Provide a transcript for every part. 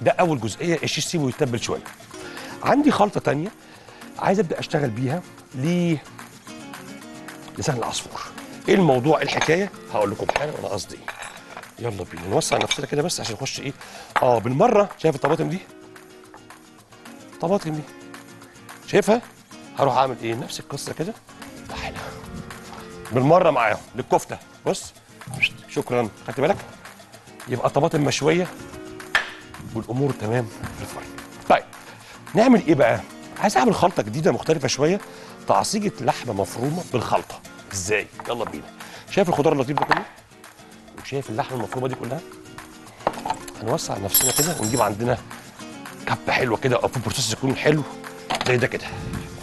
ده اول جزئيه الشيش سيبه يتبل شويه عندي خلطه تانية عايز ابدا اشتغل بيها ل لسان العصفور ايه الموضوع إيه الحكايه هقول لكم حاجه وانا قصدي ايه يلا بينا نوسع نفسنا كده بس عشان نخش ايه اه بالمره شايف الطماطم دي الطماطم دي شايفها هروح اعمل ايه نفس القصه كده تعالى بالمره معاهم للكفته بص شكرا خدت بالك يبقى طماطم مشويه والامور تمام في الفرن طيب نعمل ايه بقى عايز اعمل خلطه جديده مختلفه شويه تعصيجه لحمه مفرومه بالخلطه ازاي يلا بينا شايف الخضار اللطيف ده كله وشايف اللحمه المفرومه دي كلها هنوسع نفسنا كده ونجيب عندنا كبه حلوه كده او في بروسيس يكون حلو زي ده كده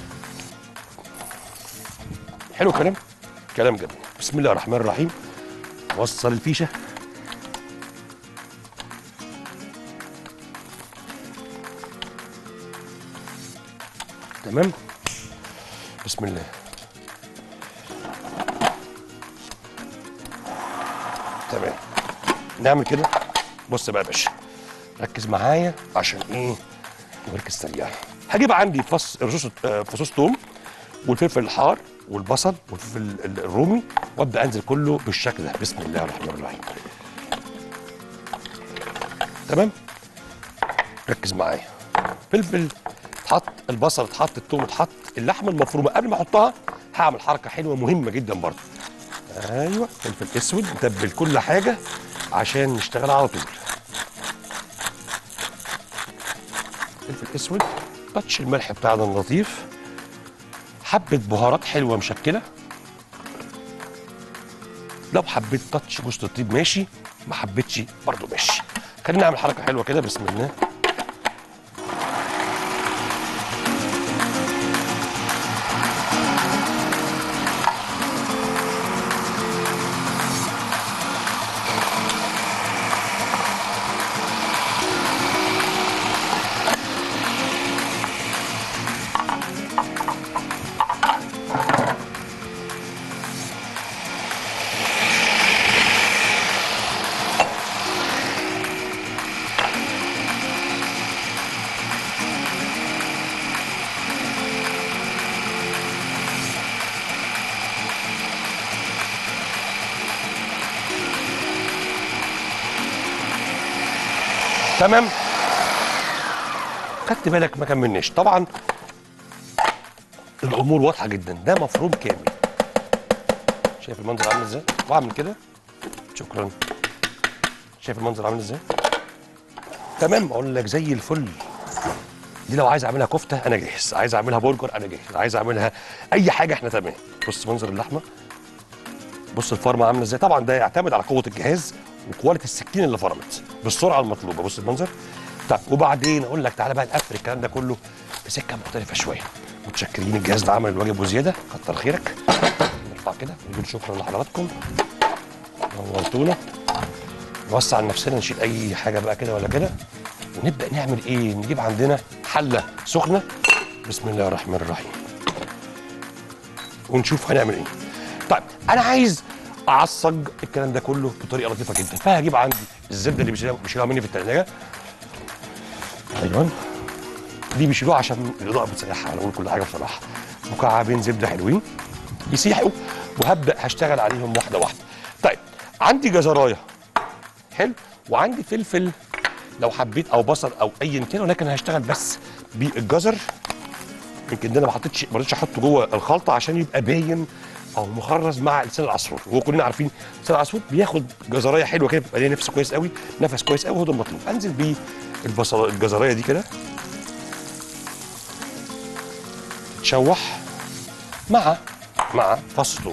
حلو الكلام كلام جميل بسم الله الرحمن الرحيم وصل الفيشه تمام بسم الله تمام نعمل كده بص بقى يا باشا ركز معايا عشان ايه نركز سريع هجيب عندي فص رصوص آه، فصوص توم والفلفل الحار والبصل والفلفل ال- الرومي وابدا انزل كله بالشكل ده بسم الله الرحمن الرحيم تمام ركز معايا فلفل اتحط البصل اتحط الثوم اتحط اللحمه المفرومه قبل ما احطها هعمل حركه حلوه مهمه جدا برضه ايوه فلفل اسود نتبل كل حاجه عشان نشتغل على طول فلفل اسود تاتش الملح بتاعنا اللطيف حبه بهارات حلوه مشكله لو حبيت تاتش جوز الطيب ماشي ما حبيتش برضه ماشي خلينا نعمل حركه حلوه كده بسم الله تمام خدت بالك ما كملناش طبعا الامور واضحه جدا ده مفروم كامل شايف المنظر عامل ازاي واعمل كده شكرا شايف المنظر عامل ازاي تمام اقول لك زي الفل دي لو عايز اعملها كفته انا جاهز عايز اعملها برجر انا جاهز عايز اعملها اي حاجه احنا تمام بص منظر اللحمه بص الفرمه عامله ازاي طبعا ده يعتمد على قوه الجهاز وكواليتي السكين اللي فرمت بالسرعه المطلوبه بص المنظر طب وبعدين اقول لك تعالى بقى نقفل الكلام ده كله في سكه مختلفه شويه متشكرين الجهاز ده عمل الواجب وزياده كتر خيرك نرفع كده نقول شكرا لحضراتكم نورتونا نوسع نفسنا نشيل اي حاجه بقى كده ولا كده ونبدا نعمل ايه نجيب عندنا حله سخنه بسم الله الرحمن الرحيم ونشوف هنعمل ايه طيب انا عايز اعصج الكلام ده كله بطريقه لطيفه جدا فهجيب عندي الزبده اللي بيشيلها بيشيلها مني في الثلاجه ايوه دي بيشيلوها عشان الاضاءه بتسيحها انا بقول كل حاجه بصراحه مكعبين زبده حلوين يسيحوا وهبدا هشتغل عليهم واحده واحده طيب عندي جزرايه حلو وعندي فلفل لو حبيت او بصل او ايا كان ولكن هشتغل بس بالجزر يمكن ده انا ما حطيتش ما رضيتش احطه جوه الخلطه عشان يبقى باين او مخرز مع لسان العصفور وهو كلنا عارفين لسان العصفور بياخد جزرايه حلوه كده بيبقى ليها نفس كويس قوي نفس كويس قوي هو ده المطلوب انزل بيه البصل الجزرايه دي كده تشوح مع مع فص ثوم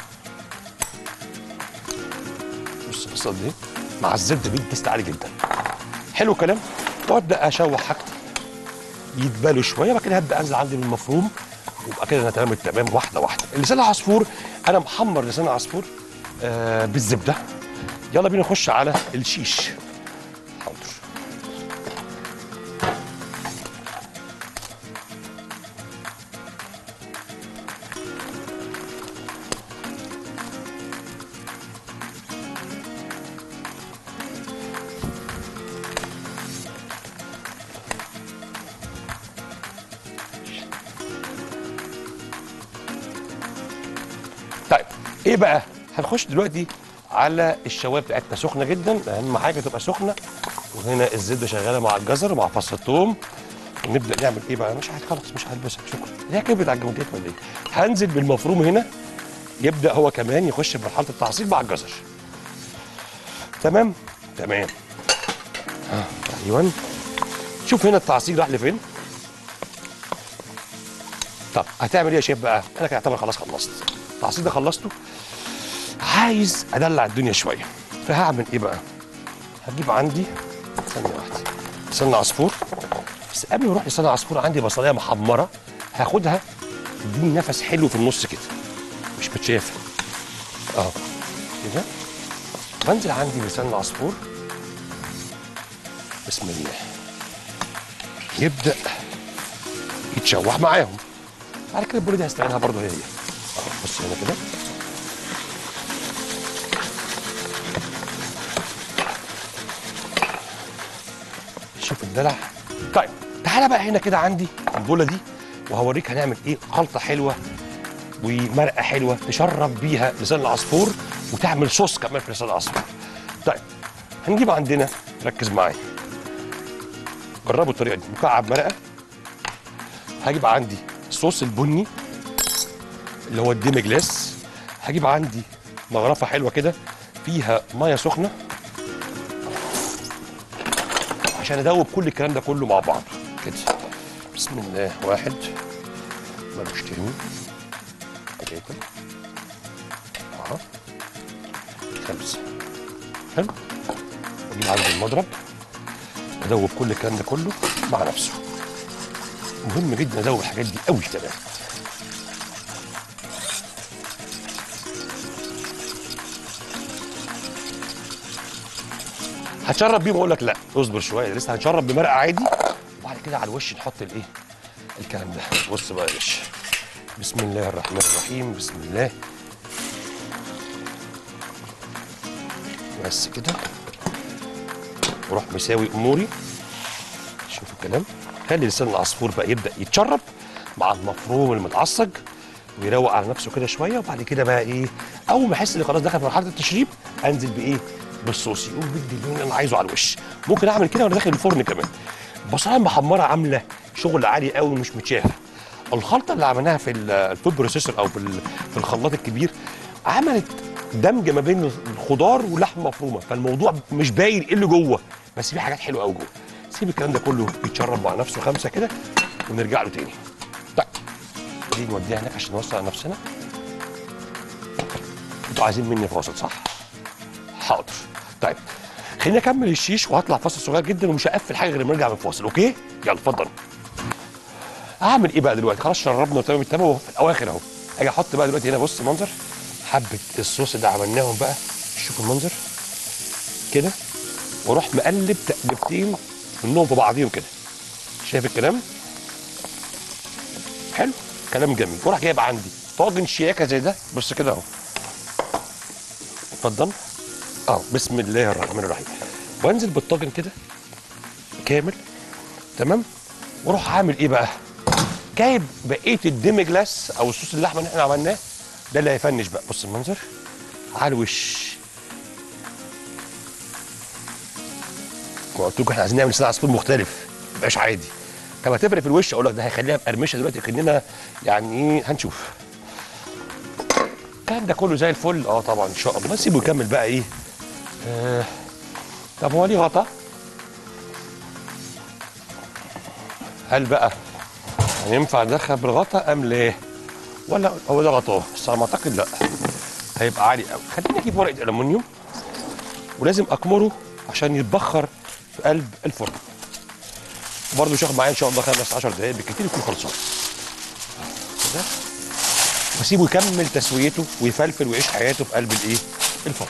بص البصل دي مع الزبده بيدي تيست عالي جدا حلو الكلام وابدا اشوح حاجتي يتبالوا شويه بعد كده هبدا انزل عندي بالمفروم ويبقى كده انا تمام التمام واحده واحده لسان العصفور انا محمر لسان العصفور آه بالزبده يلا بينا نخش على الشيش حاضر ايه بقى هنخش دلوقتي على الشوايه بتاعتنا سخنه جدا اهم حاجه تبقى سخنه وهنا الزبده شغاله مع الجزر مع فص الثوم ونبدا نعمل ايه بقى مش عايز خلاص مش هلبسك شكرا هي كبرت على الجمهوريه ولا ايه هنزل بالمفروم هنا يبدا هو كمان يخش في مرحله التعصيب مع الجزر تمام تمام آه. ايوه شوف هنا التعصيب راح لفين طب هتعمل ايه يا شيف بقى انا كده اعتبر خلاص خلصت التعصيب ده خلصته عايز ادلع الدنيا شويه فهعمل ايه بقى هجيب عندي ثانيه واحده لسان عصفور بس قبل ما اروح لسان عصفور عندي بصلايه محمره هاخدها تديني نفس حلو في النص كده مش متشافه اه كده بنزل عندي لسان العصفور بسم الله يبدا يتشوح معاهم بعد كده البولة دي هستعينها برضه هي هي آه، بص هنا كده شوف الدلع طيب تعالى بقى هنا كده عندي البوله دي وهوريك هنعمل ايه خلطه حلوه ومرقه حلوه تشرب بيها لسان العصفور وتعمل صوص كمان في لسان العصفور طيب هنجيب عندنا ركز معايا جربوا الطريقه دي مكعب مرقه هجيب عندي الصوص البني اللي هو الديمي جلاس هجيب عندي مغرفه حلوه كده فيها ميه سخنه عشان ادوب كل الكلام ده كله مع بعض كده بسم الله واحد ملوش تاني تلاته اربعه خمسه حلو واجيب عندي المضرب ادوب كل الكلام ده كله مع نفسه مهم جدا ادوب الحاجات دي قوي كمان هتشرب بيهم اقول لك لا اصبر شويه لسه هنشرب بمرقه عادي وبعد كده على الوش نحط الايه الكلام ده بص بقى يا باشا بسم الله الرحمن الرحيم بسم الله بس كده وروح مساوي اموري شوف الكلام خلي لسان العصفور بقى يبدا يتشرب مع المفروم المتعصج ويروق على نفسه كده شويه وبعد كده بقى ايه اول ما احس ان خلاص دخل في مرحله التشريب انزل بايه بالصوص يقوم بدي اللون اللي انا عايزه على الوش ممكن اعمل كده وانا داخل الفرن كمان البصلايه المحمره عامله شغل عالي قوي ومش متشاف الخلطه اللي عملناها في ال- الفود بروسيسور او في ال- في الخلاط الكبير عملت دمج ما بين الخضار واللحمه المفرومه فالموضوع مش باين ايه اللي جوه بس في حاجات حلوه قوي جوه سيب الكلام ده كله يتشرب مع نفسه خمسه كده ونرجع له تاني طيب دي نوديها هناك عشان نوسع نفسنا انتوا عايزين مني فاصل صح؟ حاضر طيب خليني اكمل الشيش وهطلع فاصل صغير جدا ومش هقفل حاجه غير لما نرجع من الفاصل اوكي يلا اتفضل اعمل ايه بقى دلوقتي خلاص شربنا وتمام التمام وفي الاواخر اهو اجي احط بقى دلوقتي هنا بص منظر حبه الصوص اللي عملناهم بقى شوفوا المنظر كده واروح مقلب تقلبتين منهم في بعضيهم كده شايف الكلام حلو كلام جميل واروح جايب عندي طاجن شياكه زي ده بص كده اهو اتفضل اه بسم الله الرحمن الرحيم وانزل بالطاجن كده كامل تمام واروح عامل ايه بقى جايب بقيه الديمي جلاس او الصوص اللحمه اللي احنا عملناه ده اللي هيفنش بقى بص المنظر على الوش ما قلت لكم احنا عايزين نعمل سلع عصفور مختلف ما يبقاش عادي طب هتفرق في الوش اقول لك ده هيخليها مقرمشه دلوقتي كاننا يعني ايه هنشوف الكلام ده كله زي الفل اه طبعا ان شاء الله سيبه يكمل بقى ايه آه. طب هو ليه غطا هل بقى هينفع ندخل بالغطا ام ليه ولا هو ده غطاه بس على ما اعتقد لا هيبقى عالي قوي خليني اجيب ورقه الومنيوم ولازم اكمره عشان يتبخر في قلب الفرن برضه مش هياخد معايا ان شاء الله خمس 10 دقايق بالكتير يكون خلصان كده واسيبه يكمل تسويته ويفلفل ويعيش حياته في قلب الايه الفرن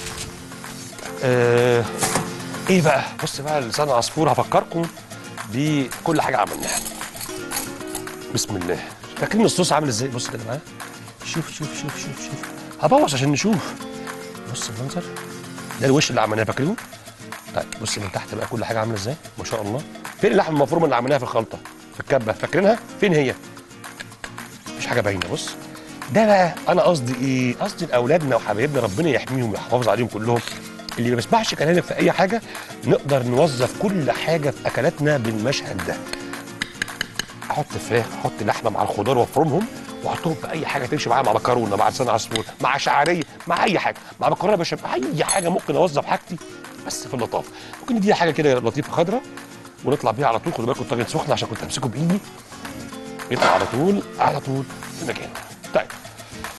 آه ايه بقى بص بقى لسان عصفور هفكركم بكل حاجه عملناها بسم الله فاكرين الصوص عامل ازاي بص كده معايا شوف شوف شوف شوف شوف هبوظ عشان نشوف بص المنظر ده الوش اللي عملناه فاكرينه طيب بص من تحت بقى كل حاجه عامله ازاي ما شاء الله فين اللحمه المفرومه اللي عملناها في الخلطه في الكبه فاكرينها فين هي مفيش حاجه باينه بص ده بقى انا قصدي ايه قصدي لاولادنا وحبايبنا ربنا يحميهم ويحافظ عليهم كلهم اللي ما بيسمعش كلامك في اي حاجه نقدر نوظف كل حاجه في اكلاتنا بالمشهد ده احط فراخ احط لحمه مع الخضار وافرمهم واحطهم في اي حاجه تمشي معايا مع مكرونه مع لسان عصفور مع شعريه مع اي حاجه مع مكرونه بشاميل اي حاجه ممكن اوظف حاجتي بس في اللطافه ممكن نديها حاجه كده لطيفه خضراء ونطلع بيها على طول خدوا بالكم الطاجن سخن عشان كنت همسكه بايدي يطلع على طول على طول في مكانه طيب